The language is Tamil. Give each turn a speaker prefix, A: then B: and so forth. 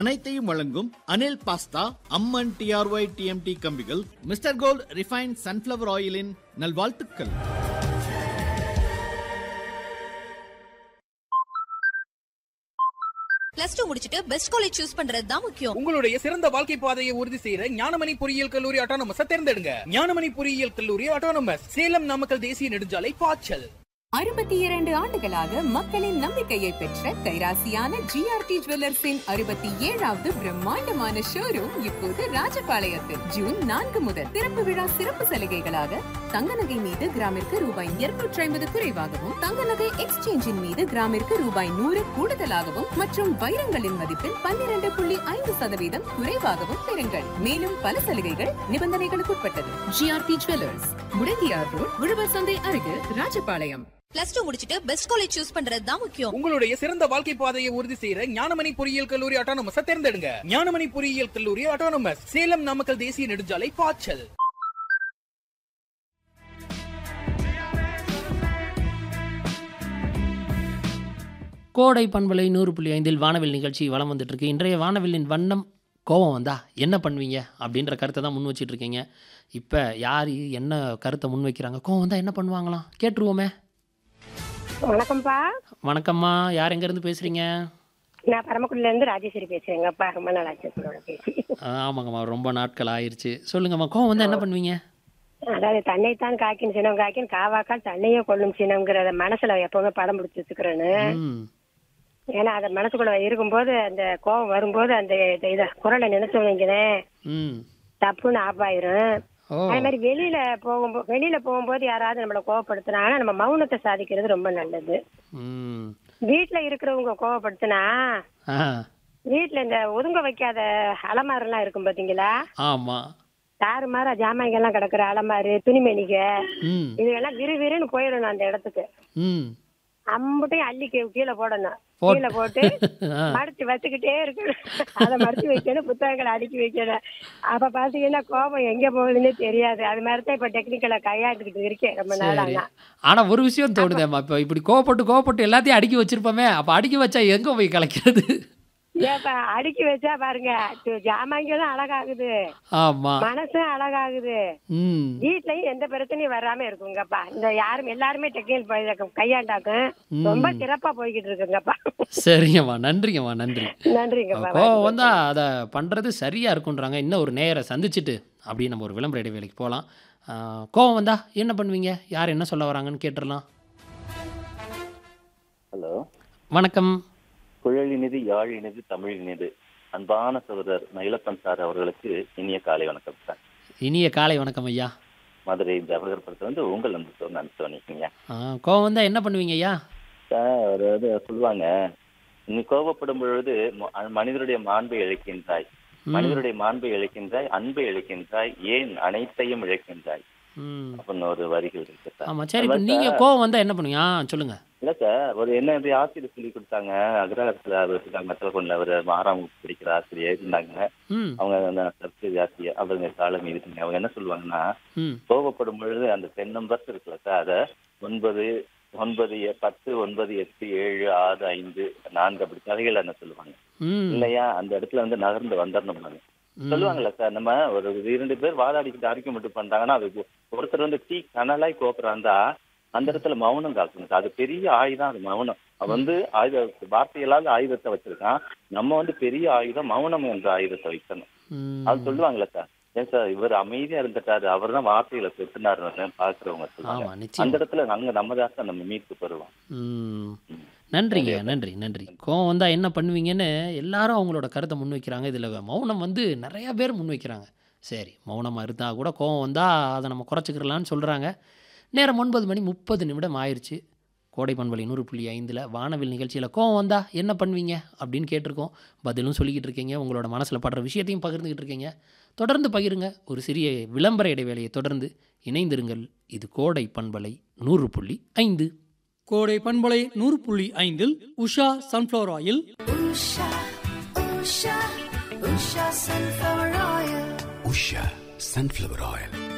A: அனைத்தையும் வழங்கும் Anil pasta Amman TRY TMT கம்பிகள் மிஸ்டர் கோல்ட் ரிஃபைன் சன்ஃபிளவர் ஆயிலின் நல்வாழ்த்துக்கள்
B: பிளஸ் டூ முடிச்சிட்டு பெஸ்ட் காலேஜ் சூஸ் பண்றது தான் முக்கியம்
C: உங்களுடைய சிறந்த வாழ்க்கை பாதையை உறுதி செய்யற ஞானமணி பொறியியல் கல்லூரி ஆட்டோனமஸ் தேர்ந்தெடுங்க ஞானமணி பொறியியல் கல்லூரி ஆட்டோனமஸ் சேலம் நாமக்கல் தேசிய நெடுஞ்சாலை பாய்ச்சல்
D: அறுபத்தி இரண்டு ஆண்டுகளாக மக்களின் நம்பிக்கையை பெற்ற கைராசியான ஜிஆர்டி ஜுவல்லர்ஸின் அறுபத்தி ஏழாவது பிரம்மாண்டமான ஷோரூம் இப்போது ராஜபாளையத்தில் ஜூன் நான்கு முதல் திறப்பு விழா சிறப்பு சலுகைகளாக தங்க நகை மீது கிராமிற்கு ரூபாய் இருநூற்றி ஐம்பது குறைவாகவும் தங்க நகை எக்ஸ்சேஞ்சின் மீது கிராமிற்கு ரூபாய் நூறு கூடுதலாகவும் மற்றும் வைரங்களின் மதிப்பில் பன்னிரண்டு புள்ளி ஐந்து சதவீதம் குறைவாகவும் பெறுங்கள் மேலும் பல சலுகைகள் நிபந்தனைகளுக்குட்பட்டது ஜிஆர்டி ஜுவல்லர்ஸ் முடங்கியார் ரோட் உழவர் சந்தை அருகில் ராஜபாளையம்
B: பிளஸ் டூ முடிச்சிட்டு பெஸ்ட் காலேஜ் சூஸ் பண்றது தான் முக்கியம்
C: உங்களுடைய சிறந்த வாழ்க்கை பாதையை உறுதி செய்யற ஞானமணி பொறியியல் கல்லூரி ஆட்டோனமஸ் தேர்ந்தெடுங்க ஞானமணி பொறியியல் கல்லூரி ஆட்டோனமஸ் சேலம் நாமக்கல் தேசிய நெடுஞ்சாலை பாய்ச்சல்
E: கோடை பண்பலை நூறு புள்ளி ஐந்தில் வானவில் நிகழ்ச்சி வலம் வந்துட்டு இருக்கு இன்றைய வானவில்லின் வண்ணம் கோபம் வந்தா என்ன பண்ணுவீங்க அப்படின்ற கருத்தை தான் முன் வச்சிட்டு இருக்கீங்க இப்போ யார் என்ன கருத்தை முன் வைக்கிறாங்க கோவம் வந்தா என்ன பண்ணுவாங்களாம் கேட்டுருவோமே
F: வணக்கம்ப்பா
E: வணக்கம்மா யார் எங்கேருந்து பேசுகிறீங்க
F: நான் பரமக்குடில இருந்து ராஜேஸ்வரி பேசுறேங்கப்பா ரொம்ப நாள் ஆச்சு உங்களோட பேசி
E: ஆமாங்கம்மா ரொம்ப நாட்கள் ஆயிருச்சு சொல்லுங்கம்மா கோவம் வந்தா என்ன பண்ணுவீங்க
F: அதாவது தன்னைத்தான் காக்கின் சினம் காக்கின் காவாக்கால் தன்னையே கொள்ளும் சினம்ங்கிறத மனசுல எப்பவுமே படம் பிடிச்சி வச்சுக்கிறேன்னு
E: ம்
F: ஏன்னா அது மனசுக்குள்ள இருக்கும்போது அந்த கோவம் வரும்போது அந்த இத- இத குரலை நினைச்சு வைங்களேன்
E: ம்
F: தப்புன்னு ஆப்பாயிரும்
E: ஓ
F: அதே மாதிரி வெளியில போகும்போது வெளியில போகும்போது யாராவது நம்மளை கோவப்படுத்தினாங்கன்னா நம்ம மௌனத்தை சாதிக்கிறது ரொம்ப நல்லது
E: ம்
F: வீட்டுல இருக்கிறவங்க கோவப்படுத்தினா
E: ஆ
F: வீட்டுல இந்த ஒதுங்க வைக்காத அலமாரெல்லாம் இருக்கும் பாத்தீங்களா
E: ஆமாம்
F: தாறுமாறா ஜாமான்கெல்லாம் கிடக்குற அலமாரி துணிமணிக
E: ம்
F: இதுகெல்லாம் விறுவிறுன்னு போயிடணும் அந்த இடத்துக்கு
E: ம்
F: அம்புட்டையும் அள்ளி கீ- கீழே போடணும்
E: போட்டு.
F: கீழே போட்டு
E: ஆ
F: மடிச்சு வச்சுக்கிட்டே இருக்கணும் அதை மடிச்சு வைக்கணும் புத்தகங்களை அடுக்கி வைக்கணும் அப்ப பாத்தீங்கன்னா கோபம் எங்க போகுதுன்னே தெரியாது அது மாதிரி தான் இப்ப டெக்னிக்கலை கையாண்டுக்கிட்டு இருக்கேன் ரொம்ப நாள்
E: சரி
F: ஆனா
E: ஆனா ஒரு விஷயம் தோணுதேம்மா இப்போ இப்படி கோவப்பட்டு கோவப்பட்டு எல்லாத்தையும் அடுக்கி வச்சிருப்போமே அப்போ அடுக்கி வச்சா எங்க போய் கலைக்கிறது
F: ஏப்பா அடுக்கி வச்சா பாருங்க து- ஜாமான்களும் அழகாகுது
E: ஆமா
F: மனசும் அழகாகுது
E: ம்
F: வீட்லயும் எந்த பிரச்சனையும் வராம இருக்குங்கப்பா இந்த யாரும் எல்லாருமே டெக்னிக்கல் கையாண்டாக்கும் ரொம்ப சிறப்பா போய்கிட்டு இருக்குங்கப்பா
E: சரிங்கம்மா நன்றிங்கம்மா நன்றி
F: நன்றிங்கப்பா
E: கோவம் வந்தா அதை பண்றது சரியா இருக்குன்றாங்க இன்னும் ஒரு நேரை சந்திச்சுட்டு அப்படியே நம்ம ஒரு விளம்பர இடைவேளைக்கு போகலாம் கோவம் வந்தா என்ன பண்ணுவீங்க யார் என்ன சொல்ல வராங்கன்னு கேட்டுடலாம்
G: ஹலோ
E: வணக்கம்
G: குழலினிது யாழினிது தமிழினிது அன்பான சகோதரர் மயிலப்பன் சார் அவர்களுக்கு இனிய காலை வணக்கம் சார்
E: இனிய காலை வணக்கம் ஐயா
G: மதுரை ஜவஹர்புரத்துல வந்து உங்கள் வந்து சொன்ன சொன்னீங்க
E: ஆ, கோவம் வந்தா என்ன பண்ணுவீங்க ஐயா
G: சார் ஒரு இது சொல்லுவாங்க நீ கோபப்படும் பொழுது ம- மனிதருடைய மாண்பை இழக்கின்றாய்
E: ம்,
G: மனிதருடைய மாண்பை இழக்கின்றாய் அன்பை இழக்கின்றாய் ஏன் அனைத்தையும் இழக்கின்றாய்
E: ம்
G: அப்படின்னு ஒரு வரிகள் இருக்கு சார்
E: ஆமா சரி இப்போ நீங்க கோவம் வந்தா என்ன பண்ணுவீங்க ஆ சொல்லுங்க
G: இல்ல சார் ஒரு என்ன இப்படி ஆசிரியர் சொல்லி கொடுத்தாங்க அக்ரஹத்துல அவர் இருக்காங்க மத்தவங்க அவர் ஆறாம் வகுப்பு படிக்கிற ஆசிரியர் இருந்தாங்க
E: ம்
G: அவங்க அந்த சர்ச்சை ஜாஸ்தி அவங்க காலம் இருக்குங்க அவங்க என்ன சொல்லுவாங்கன்னா
E: ம்
G: கோபப்படும் பொழுது அந்த டென் நம்பர்ஸ் இருக்குல்ல சார் அதை ஒன்பது ஒன்பது எ- பத்து ஒன்பது எட்டு ஏழு ஆறு ஐந்து நான்கு அப்படி கதைகள் என்ன சொல்லுவாங்க
E: ம்
G: இல்லையா அந்த இடத்துல வந்து நகர்ந்து வந்துடணும் நாங்க சொல்லுவாங்கல்ல சார் நம்ம ஒரு இரண்டு பேர் வாதாடிக்கிட்டு ஆர்குமெண்ட் பண்றாங்கன்னா அது ஒருத்தர் வந்து டீ கனலாய் கோப்புறாந்தா அந்த இடத்துல மௌனம் காக்கணும் சார். அது பெரிய ஆயுதம் அது மௌனம் அவன் வந்து ஆயுத வார்த்தையில்லாத ஆயுதத்தை வச்சிருக்கான் நம்ம வந்து பெரிய ஆயுதம் மௌனம் என்ற ஆயுதத்தை வைக்கணும்
E: ம்
G: அது சொல்லுவாங்கல்ல சார் ஏன் சார் இவர் அமைதியா இருந்துட்டாரு அவர் தான் வார்த்தைகளை பெற்றுனாரு பாக்குறவங்க சொல்லுவாங்க
E: ஆமா
G: அந்த
E: நிச்சயம்
G: இடத்துல அங்க நம்ம தான் சார் நம்ம மீட்பு பெறுவோம்
E: ம் நன்றிங்க நன்றி நன்றி கோவம் வந்தா என்ன பண்ணுவீங்கன்னு எல்லாரும் அவங்களோட கருத்தை முன்வைக்கிறாங்க இதில் மௌனம் வந்து நிறைய பேர் முன்வைக்கிறாங்க சரி மௌனமாக இருந்தால் கூட கோவம் வந்தால் அதை நம்ம குறைச்சிக்கிறலான்னு சொல்கிறாங்க நேரம் ஒன்பது மணி முப்பது நிமிடம் ஆயிடுச்சு கோடை பண்பலை நூறு புள்ளி ஐந்தில் வானவில் நிகழ்ச்சியில் கோவம் வந்தா என்ன பண்ணுவீங்க அப்படின்னு கேட்டிருக்கோம் பதிலும் சொல்லிக்கிட்டு இருக்கீங்க உங்களோட மனசில் படுற விஷயத்தையும் பகிர்ந்துக்கிட்டு இருக்கீங்க தொடர்ந்து பகிருங்க ஒரு சிறிய விளம்பர இடைவேளையை தொடர்ந்து இணைந்திருங்கள் இது கோடை பண்பலை நூறு புள்ளி ஐந்து
H: கோடை பண்பலை நூறு புள்ளி ஐந்தில் Usha sunflower oil
I: Usha sunflower oil